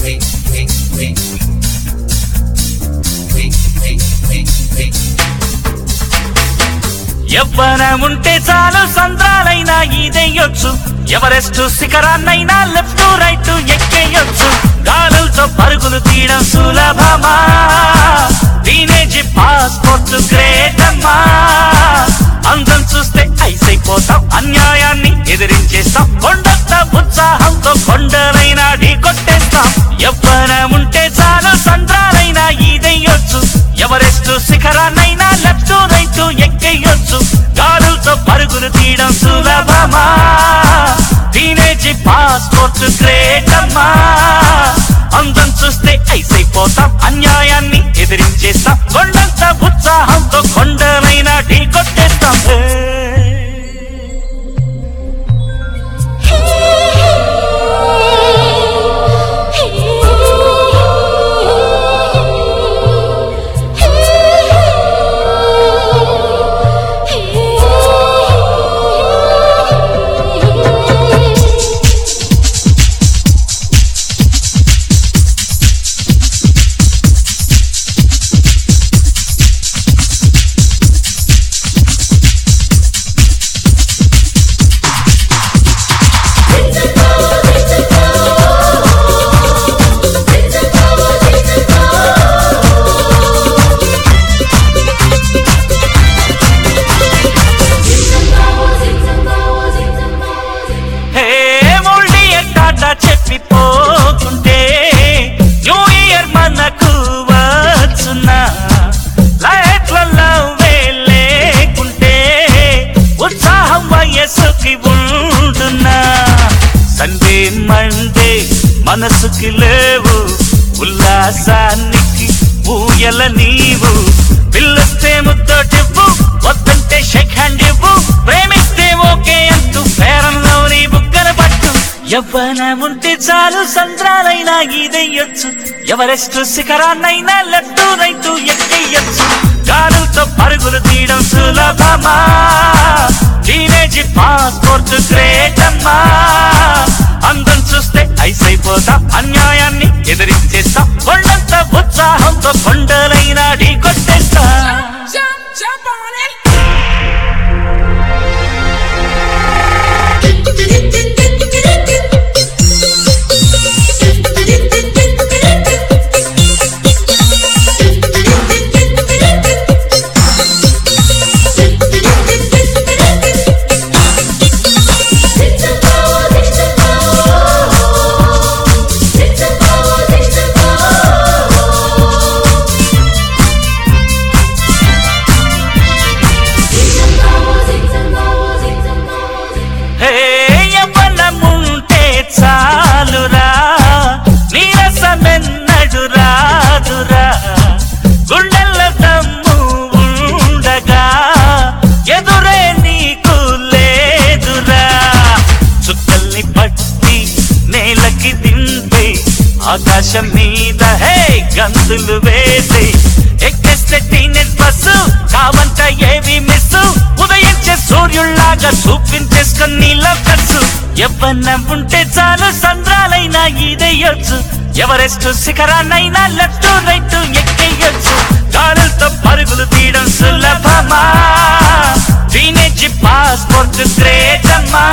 యవ్వనముంటే చాలు సంద్రాలైనా ఈదెయ్యొచ్చు ఎవరెస్ట్ శిఖరాన్నైనా లెఫ్ట్ రైట్ ఎక్కేయొచ్చు గాలులతో పరుగులు తీయడం సులభమా టీనేజ్ పాస్పోర్ట్ గ్రేట్ అమ్మా అందం చూస్తే ఐస్ అయిపోతాం అన్యాయాన్ని ఎదిరించేస్తాం కొండంత ఉత్సాహంతో కొండలైనా ఢీ కొట్టేస్తాం యవ్వనముంటే చాలు సంద్రాలైనా ఈదెయ్యొచ్చు ఎవరెస్ట్ శిఖరాన్నైనా లెఫ్ట్ రైట్ ఎక్కేయొచ్చు గాలులతో పరుగులు తీయడం సులభమా టీనేజ్ పాస్పోర్ట్ గ్రేట్ అమ్మా అందం చూస్తే ఐస్ అయిపోతాం అన్యాయాన్ని ఎదిరించేస్తాం కొండంత ఉత్సాహంతో కొండలైనా ఢీ కొట్టేస్తాం hey. Hey old year tata చెప్పిపోకుంటే న్యూ ఇయర్ మనకు వచ్చున్నా లైట్లలో లేకుంటే ఉత్సాహం వయస్సుకి ఉంటున్నా సండే మండే మనసుకి లేవు ఉల్లాసానికి ఊయల నీవు పిల్లస్తే ముద్దటివ్వు వద్దంటే షేక్ హ్యాండ్ ఇవ్వు ప్రేమిస్తే ఓకే అంటూ పేరంలో నీ బుగ్గల పట్టు యవ్వనముంటే చాలు సంద్రాలైనా ఈదెయ్యొచ్చు ఎవరెస్ట్ శిఖరాన్నైనా లెఫ్ట్ రైట్ ఎక్కేయొచ్చు గాలులతో పరుగులు తీయడం సులభమా టీనేజ్ పాస్పోర్ట్ గ్రేట్ అమ్మా అందం చూస్తే ఐస్ అయిపోతాం అన్యాయాన్ని ఎదిరించేస్తాం కొండంత ఉత్సాహంతో కొండలైనా ఢీ కొట్టేస్తాం Jump, jump on it. హే యవ్వనముంటే చాలురా నీరసమెన్నడు రాదురా గుండెల దమ్ము ఉండగా ఎదురే నీకు లేదురా చుక్కల్ని పట్టి నేలకి దింపే ఆకాశం మీద హే గంతులు వేసి ఎక్కేస్తే టీనేజ్ బస్సు కావంట ఏవి మిస్సు ఉదయించే సూర్యుల్లాగా చూపించేసుకొని నీలో ఖర్చు ఎవ్వన్నం ఉంటే చాలు సంద్రాలైనా ఈదెయ్యొచ్చు ఎవరెస్ట్ శిఖరాన్నైనా లెఫ్ట్ రైట్ ఎక్కేయొచ్చు గాలులతో పరుగులు తీయడం సులభమా టీనేజ్ పాస్పోర్ట్ గ్రేట్ అమ్మా